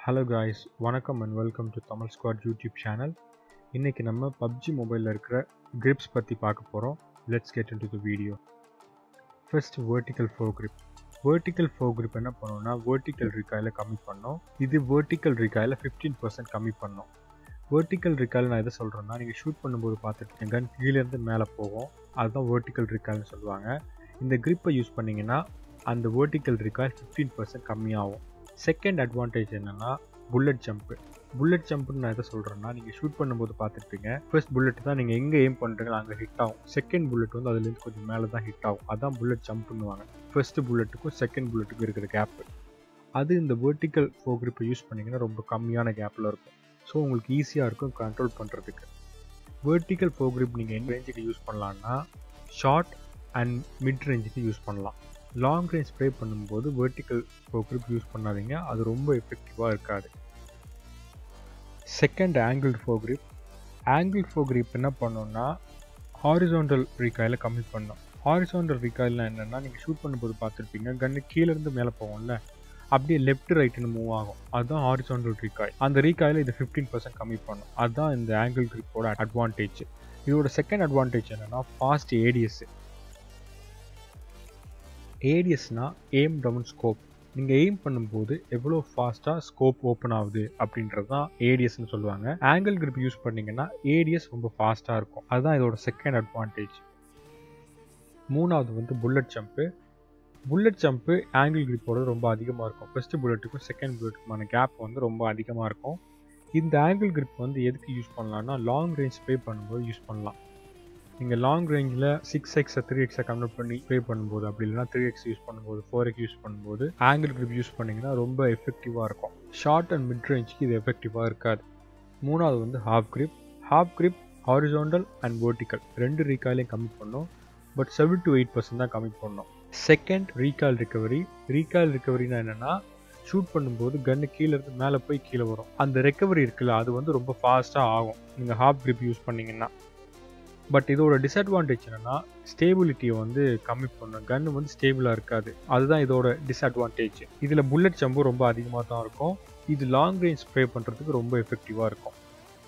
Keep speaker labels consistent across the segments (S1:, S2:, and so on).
S1: hello guys வணக்கம் and welcome to Tamil squad YouTube channel இன்றைக்கி நம்ம பப்ஜி மொபைலில் இருக்கிற கிரிப்ஸ் பற்றி பார்க்க போகிறோம் let's get into the video first vertical foregrip vertical foregrip என்ன பண்ணோம்னா வேர்ட்டிக்கல் ரிகாயில் கம்மி பண்ணோம் இது வேர்ட்டிக்கல் ரிகாயில் ஃபிஃப்டீன் பர்சன்ட் கம்மி பண்ணோம் வேர்ட்டிக்கல் ரிகாயில் நான் எதை சொல்கிறேன்னா நீங்கள் ஷூட் பண்ணும்போது பார்த்துருக்கேன் கன் கீழேருந்து மேலே போகும் அதுதான் வேர்ட்டிக்கல் ரிகால்னு சொல்லுவாங்க இந்த கிரிப்பை யூஸ் பண்ணிங்கன்னா அந்த வேர்ட்டிக்கல் ரிகால் ஃபிஃப்டீன் பர்சன்ட் கம்மியாகும் செகண்ட் அட்வான்டேஜ் என்னென்னா புல்லட் ஜம்ப்பு புல்லட் ஜம்ப்னு நான் எதை சொல்கிறேன்னா நீங்கள் ஷூட் பண்ணும்போது பார்த்துருப்பீங்க ஃபர்ஸ்ட் புல்லட் தான் நீங்கள் எங்கே எய்ம் பண்ணுறீங்களோ அங்கே ஹிட் ஆகும் செகண்ட் புல்லட் வந்து அதுலேருந்து கொஞ்சம் மேலே தான் ஹிட் ஆகும் அதான் புல்லட் ஜம்ப்னுவாங்க ஃபர்ஸ்ட் புல்லட்டுக்கும் செகண்ட் புல்லட்டுக்கும் இருக்கிற கேப்பு அது இந்த வேர்ட்டிக்கல் ஃபோக்ரிப்பை யூஸ் பண்ணிங்கன்னா ரொம்ப கம்மியான கேப்பில் இருக்கும் ஸோ உங்களுக்கு ஈஸியாக இருக்கும் கண்ட்ரோல் பண்ணுறதுக்கு வேர்ட்டிக்கல் ஃபோக்ரிப் நீங்கள் எந்த ரேஞ்சுக்கு யூஸ் பண்ணலான்னா ஷார்ட் அண்ட் மிட் ரேஞ்சுக்கு யூஸ் பண்ணலாம் லாங் ரேஞ்ச் ஸ்ப்ரே பண்ணும்போது வேர்ட்டிக்கல் ஃபோக்ரிப் யூஸ் பண்ணாதீங்க அது ரொம்ப எஃபெக்டிவாக இருக்காது second angle foregrip angle foregrip என்ன பண்ணோம்னா ஹாரிசோண்டல் ரீகாயில் கம்மி பண்ணோம் ஹாரிசோண்டல் ரீகாயில்னா என்னென்னா நீங்கள் ஷூட் பண்ணும்போது பார்த்துருப்பீங்க கன்று கீழேருந்து மேலே போகும்ல அப்படியே லெஃப்ட் ரைட்டுன்னு மூவ் ஆகும் அதுதான் ஹாரிசாண்டல் ரீகாயில் அந்த ரீகாயில் இது ஃபிஃப்டீன் பர்சன்ட் கம்மி பண்ணும் அதுதான் இந்த ஆங்கிள் கிரிப்போட அட்வான்டேஜ் இதோட செகண்ட் அட்வான்டேஜ் என்னென்னா ஃபாஸ்ட் ஏடிஎஸ் ஏடிஎஸ்னா எய்ம் டவுன் ஸ்கோப் நீங்கள் எய்ம் பண்ணும்போது எவ்வளோ ஃபாஸ்ட்டாக ஸ்கோப் ஓப்பன் ஆகுது அப்படின்றது தான் ஏடிஎஸ்னு சொல்லுவாங்க ஆங்கிள் கிரிப் யூஸ் பண்ணிங்கன்னா ஏடிஎஸ் ரொம்ப ஃபாஸ்ட்டாக இருக்கும் அதுதான் இதோட செகண்ட் அட்வான்டேஜ் மூணாவது வந்து bullet jump bullet jump angle கிரிப்போட ரொம்ப அதிகமாக இருக்கும் ஃபஸ்ட்டு புல்லட்டுக்கும் செகண்ட் புல்லட்டுக்குமான கேப் வந்து ரொம்ப அதிகமாக இருக்கும் இந்த ஆங்கிள் கிரிப் வந்து எதுக்கு யூஸ் பண்ணலாம்னா லாங் ரேஞ்ச் ஸ்ப்ரே பண்ணும்போது யூஸ் பண்ணலாம் நீங்கள் லாங் ரேஞ்சில் சிக்ஸ் எக்ஸை த்ரீ எக்ஸை கன்வெர்ட் பண்ணி ஸ்ப்ரே பண்ணும்போது அப்படி இல்லைனா த்ரீ எக்ஸ் யூஸ் பண்ணும்போது ஃபோர் எக்ஸ் யூஸ் பண்ணும்போது ஆங்கிள் கிரிப் யூஸ் பண்ணிங்கன்னா ரொம்ப எஃபெக்டிவாக இருக்கும் ஷார்ட் அண்ட் மிட் ரேஞ்சுக்கு இது எஃபெக்டிவாக இருக்காது மூணாவது வந்து half grip half grip horizontal and vertical ரெண்டு ரீகாலையும் கம்மி பண்ணோம் but seven to eight percent தான் கம்மி பண்ணோம் செகண்ட் ரீகால் ரிகவரி ரீகால் ரிகவரினா என்னென்னா ஷூட் பண்ணும்போது கன்று கீழே இருந்து மேலே போய் கீழே வரும் அந்த ரெக்கவரி இருக்குல்ல அது வந்து ரொம்ப ஃபாஸ்ட்டாக ஆகும் நீங்கள் ஹாஃப் கிரிப் யூஸ் பண்ணிங்கன்னா பட் இதோட டிஸ்அட்வான்டேஜ் என்னென்னா ஸ்டேபிலிட்டியை வந்து கம்மி பண்ணும் கன்று வந்து ஸ்டேபிளாக இருக்காது அதுதான் இதோட டிஸ்அட்வான்டேஜ் இதில் புல்லட் ஜம்பும் ரொம்ப அதிகமாக தான் இருக்கும் இது லாங் ரேஞ்ச் ஸ்ப்ரே பண்ணுறதுக்கு ரொம்ப எஃபெக்டிவாக இருக்கும்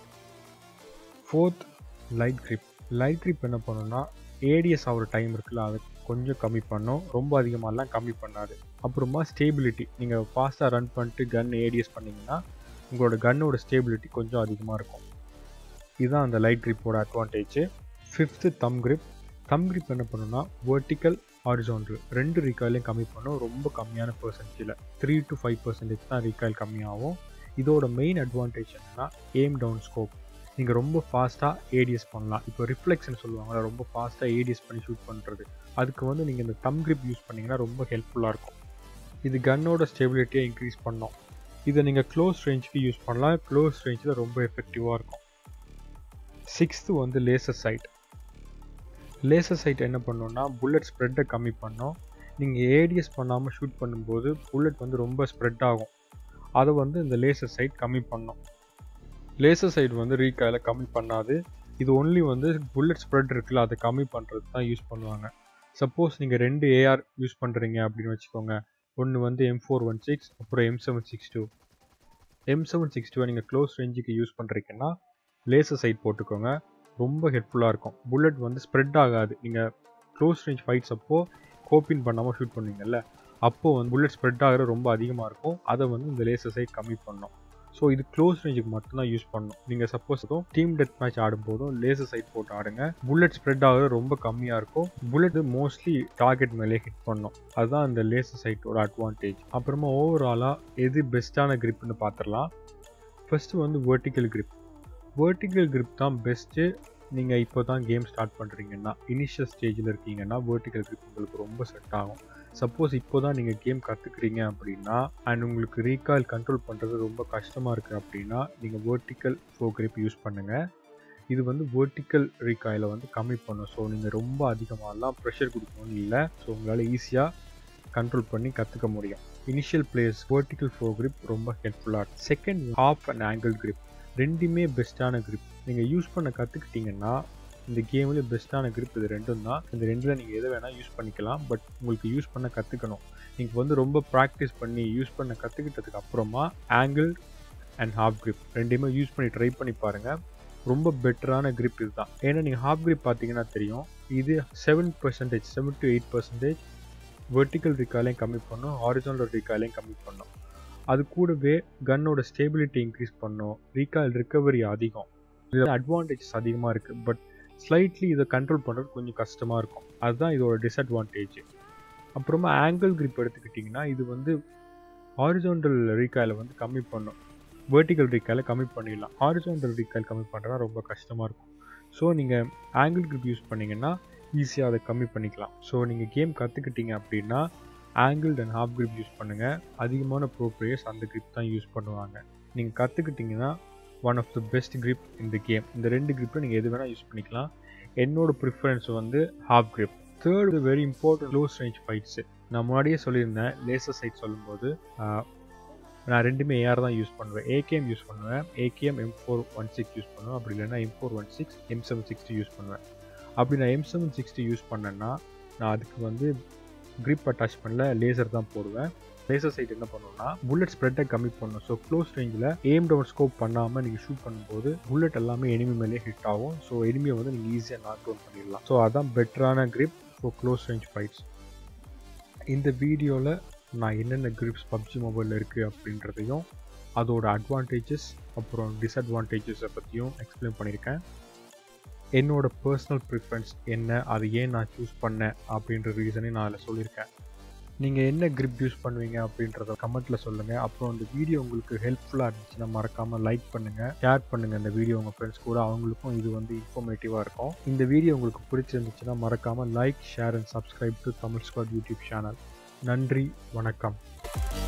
S1: fourth light grip light grip என்ன பண்ணுன்னா ஏடிஎஸ் ஆகிற டைம் இருக்குல்ல அதை கொஞ்சம் கம்மி பண்ணும் ரொம்ப அதிகமாகலாம் கம்மி பண்ணாது அப்புறமா ஸ்டேபிலிட்டி நீங்கள் ஃபாஸ்ட்டாக ரன் பண்ணிட்டு கன் ஏடிஎஸ் பண்ணிங்கன்னா உங்களோட கன்னோட ஸ்டேபிலிட்டி கொஞ்சம் அதிகமாக இருக்கும் இதுதான் அந்த லைட் கிரிப்போட advantage fifth thumb grip thumb grip என்ன பண்ணுன்னா வேர்ட்டிக்கல் ஹாரிசோண்டல் ரெண்டு ரீகாயிலையும் கம்மி பண்ணும் ரொம்ப கம்மியான பர்சன்டேஜில் த்ரீ டு ஃபைவ் பர்சன்டேஜ் தான் ரீகாயில் கம்மியாகும் இதோட மெயின் அட்வான்டேஜ் என்னென்னா எய்ம் டவுன் ஸ்கோப் நீங்கள் ரொம்ப ஃபாஸ்ட்டாக ஏடிஎஸ் பண்ணலாம் இப்போ ரிஃப்ளெக்ஷன் சொல்லுவாங்கள்ல ரொம்ப ஃபாஸ்ட்டாக ஏடிஎஸ் பண்ணி ஷூட் பண்ணுறது அதுக்கு வந்து நீங்கள் இந்த தம் கிரிப் யூஸ் பண்ணிங்கன்னா ரொம்ப ஹெல்ப்ஃபுல்லாக இருக்கும் இது கன்னோட ஸ்டெபிலிட்டியை இன்க்ரீஸ் பண்ணோம் இதை நீங்கள் க்ளோஸ் ரேஞ்சுக்கு யூஸ் பண்ணலாம் க்ளோஸ் ரேஞ்சில் ரொம்ப எஃபெக்டிவாக இருக்கும் சிக்ஸ்த்து வந்து லேசர் சைட் லேசர் சைட் என்ன பண்ணோன்னா புல்லட் ஸ்ப்ரெட்டை கம்மி பண்ணோம் நீங்கள் ஏடிஎஸ் பண்ணாமல் ஷூட் பண்ணும்போது புல்லட் வந்து ரொம்ப ஸ்ப்ரெட் ஆகும் அதை வந்து இந்த லேசர் சைட் கம்மி பண்ணோம் லேசர் சைடு வந்து ரீகாயில் கம்மி பண்ணாது இது ஒன்லி வந்து புல்லட் ஸ்ப்ரெட் இருக்குல்ல அதை கம்மி பண்ணுறது தான் யூஸ் பண்ணுவாங்க சப்போஸ் நீங்கள் ரெண்டு ஏஆர் யூஸ் பண்ணுறீங்க அப்படின்னு வச்சுக்கோங்க ஒன்று வந்து எம் ஃபோர் ஒன் சிக்ஸ் அப்புறம் M seven six two M seven six டூவை நீங்கள் க்ளோஸ் ரேஞ்சுக்கு யூஸ் பண்ணுறீங்கன்னா லேசர் சைட் போட்டுக்கோங்க ரொம்ப ஹெல்ப்ஃபுல்லாக இருக்கும் புல்லட் வந்து ஸ்ப்ரெட் ஆகாது நீங்கள் க்ளோஸ் ரேஞ்ச் ஃபைட்ஸ் அப்போது கோப்பின் பண்ணாமல் ஷூட் பண்ணுவீங்கல்ல அப்போது வந்து புல்லட் ஸ்ப்ரெட் ஆகிற ரொம்ப அதிகமாக இருக்கும் அதை வந்து இந்த லேசர் சைட் கம்மி பண்ணோம் ஸோ இது க்ளோஸ் ரேஞ்சுக்கு மட்டும்தான் யூஸ் பண்ணணும் நீங்கள் சப்போஸ் அதுவும் டீம் டெத் மேட்ச் ஆடும்போதும் லேசர் சைட் போட்டு ஆடுங்க புல்லட் ஸ்ப்ரெட் ஆகிறது ரொம்ப கம்மியாக இருக்கும் புல்லட் மோஸ்ட்லி டார்கெட் மேலே ஹிட் பண்ணும் அதுதான் இந்த லேசர் சைட்டோட அட்வான்டேஜ் அப்புறமா ஓவராலாக எது பெஸ்ட்டான கிரிப்னு பார்த்துடலாம் ஃபஸ்ட்டு வந்து வேர்ட்டிக்கல் கிரிப் வேர்ட்டிக்கல் கிரிப் தான் பெஸ்ட்டு நீங்கள் இப்போ தான் கேம் ஸ்டார்ட் பண்ணுறீங்கன்னா இனிஷியல் ஸ்டேஜில் இருக்கீங்கன்னா வேர்ட்டிக்கல் கிரிப் உங்களுக்கு ரொம்ப செட் ஆகும் சப்போஸ் இப்போ தான் நீங்கள் கேம் கற்றுக்குறீங்க அப்படின்னா அண்ட் உங்களுக்கு ரீகால் கண்ட்ரோல் பண்ணுறது ரொம்ப கஷ்டமாக இருக்குது அப்படின்னா நீங்கள் வேர்ட்டிக்கல் ஃபோ கிரிப் யூஸ் பண்ணுங்கள் இது வந்து வேர்ட்டிக்கல் ரீகாயில் வந்து கம்மி பண்ணும் ஸோ நீங்கள் ரொம்ப அதிகமாகலாம் ப்ரெஷர் கொடுக்கணும்னு இல்லை ஸோ உங்களால் ஈஸியாக கண்ட்ரோல் பண்ணி கற்றுக்க முடியும் initial place vertical foregrip ரொம்ப ஹெல்ப்ஃபுல்லாக second half and angle grip ரெண்டுமே பெஸ்ட்டான கிரிப் நீங்கள் யூஸ் பண்ண கற்றுக்கிட்டிங்கன்னா இந்த கேமில் பெஸ்ட்டான grip இது ரெண்டும் தான் இந்த ரெண்டில் நீங்கள் எதை வேணால் யூஸ் பண்ணிக்கலாம் பட் உங்களுக்கு யூஸ் பண்ண கற்றுக்கணும் நீங்கள் வந்து ரொம்ப ப்ராக்டிஸ் பண்ணி யூஸ் பண்ண கற்றுக்கிட்டதுக்கு அப்புறமா ஆங்கிள் அண்ட் ஹாஃப் grip ரெண்டையுமே யூஸ் பண்ணி ட்ரை பண்ணி பாருங்கள் ரொம்ப பெட்டரான grip இதுதான் ஏன்னா நீங்கள் ஹாஃப் grip பார்த்தீங்கன்னா தெரியும் இது seven percentage seven to eight percentage vertical ரிக்காலையும் கம்மி பண்ணும் ஹாரிசான்டல் ரிக்காலையும் கம்மி பண்ணும் அது கூடவே கன்னோட ஸ்டேபிலிட்டி இன்க்ரீஸ் பண்ணும் ரீகால் ரிகவரி அதிகம் இது அட்வான்டேஜஸ் அதிகமாக இருக்குது பட் ஸ்லைட்லி இதை கண்ட்ரோல் பண்ணுறது கொஞ்சம் கஷ்டமாக இருக்கும் அதுதான் இதோட டிஸ்அட்வான்டேஜ் அப்புறமா ஆங்கிள் grip எடுத்துக்கிட்டிங்கன்னா இது வந்து ஹாரிசான்டல் ரீகாலை வந்து கம்மி பண்ணும் வெர்டிக்கல் ரீகாலை கம்மி பண்ணிடலாம் ஹாரிசான்டல் ரீகால் கம்மி பண்ணுறதா ரொம்ப கஷ்டமாக இருக்கும் ஸோ நீங்கள் ஆங்கிள் grip யூஸ் பண்ணிங்கன்னா ஈஸியாக அதை கம்மி பண்ணிக்கலாம் ஸோ நீங்கள் கேம் கற்றுக்கிட்டீங்க அப்படின்னா ஆங்கிள் அண்ட் ஹாஃப் grip யூஸ் பண்ணுங்கள் அதிகமான ப்ரோ பிளேயர்ஸ் அந்த grip தான் யூஸ் பண்ணுவாங்க நீங்கள் கற்றுக்கிட்டிங்கன்னா one of the best grip இந்த கேம் இந்த ரெண்டு gripல நீங்கள் எது வேணால் யூஸ் பண்ணிக்கலாம் என்னோட ப்ரிஃபரன்ஸ் வந்து half grip third very important close range fights நான் முன்னாடியே சொல்லியிருந்தேன் லேசர் சைட் சொல்லும்போது ஆஹ், நான் ரெண்டுமே ஏஆர் தான் யூஸ் பண்ணுவேன் ஏகேஎம் யூஸ் பண்ணுவேன் AKM M four one six use பண்ணுவேன் அப்படி இல்லைன்னா M four one six M seven sixty use பண்ணுவேன் அப்படி நான் எம் செவன் சிக்ஸ்டி யூஸ் பண்ணேன்னா நான் அதுக்கு வந்து grip அட்டாச் பண்ணல லேசர் தான் போடுவேன் லேசர் சைட் என்ன பண்ணுன்னா புல்லட் ஸ்ப்ரெட்டை கம்மி பண்ணும் ஸோ க்ளோஸ் ரேஞ்சில் எய்ம் டவுன் ஸ்கோப் பண்ணாமல் நீங்கள் ஷூட் பண்ணும்போது புல்லட் எல்லாமே எனிமி மேலே ஹிட் ஆகும் ஸோ எனிமியை வந்து நீங்கள் ஈஸியாக நாக் டவுன் பண்ணிடலாம் ஸோ அதான் பெட்டரான grip for close range fights இந்த வீடியோவில் நான் என்னென்ன கிரிப்ஸ் பப்ஜி மொபைலில் இருக்குது அப்படின்றதையும் அதோட அட்வான்டேஜஸ் அப்புறம் டிஸ்அட்வான்டேஜஸை பற்றியும் எக்ஸ்பிளைன் பண்ணியிருக்கேன் என்னோட பர்சனல் ப்ரிஃபரன்ஸ் என்ன அது ஏன் நான் சூஸ் பண்ணேன் அப்படின்ற ரீசனே நான் அதில் சொல்லியிருக்கேன் நீங்கள் என்ன கிரிப் யூஸ் பண்ணுவீங்க அப்படின்றத கமெண்ட்டில் சொல்லுங்கள் அப்புறம் இந்த வீடியோ உங்களுக்கு ஹெல்ப்ஃபுல்லாக இருந்துச்சுன்னா மறக்காமல் லைக் பண்ணுங்கள் ஷேர் பண்ணுங்கள் இந்த வீடியோ உங்கள் ஃப்ரெண்ட்ஸ் கூட அவங்களுக்கும் இது வந்து இன்ஃபர்மேட்டிவாக இருக்கும் இந்த வீடியோ உங்களுக்கு பிடிச்சிருந்துச்சுன்னா மறக்காமல் like share and subscribe to Tamil squad YouTube channel நன்றி வணக்கம்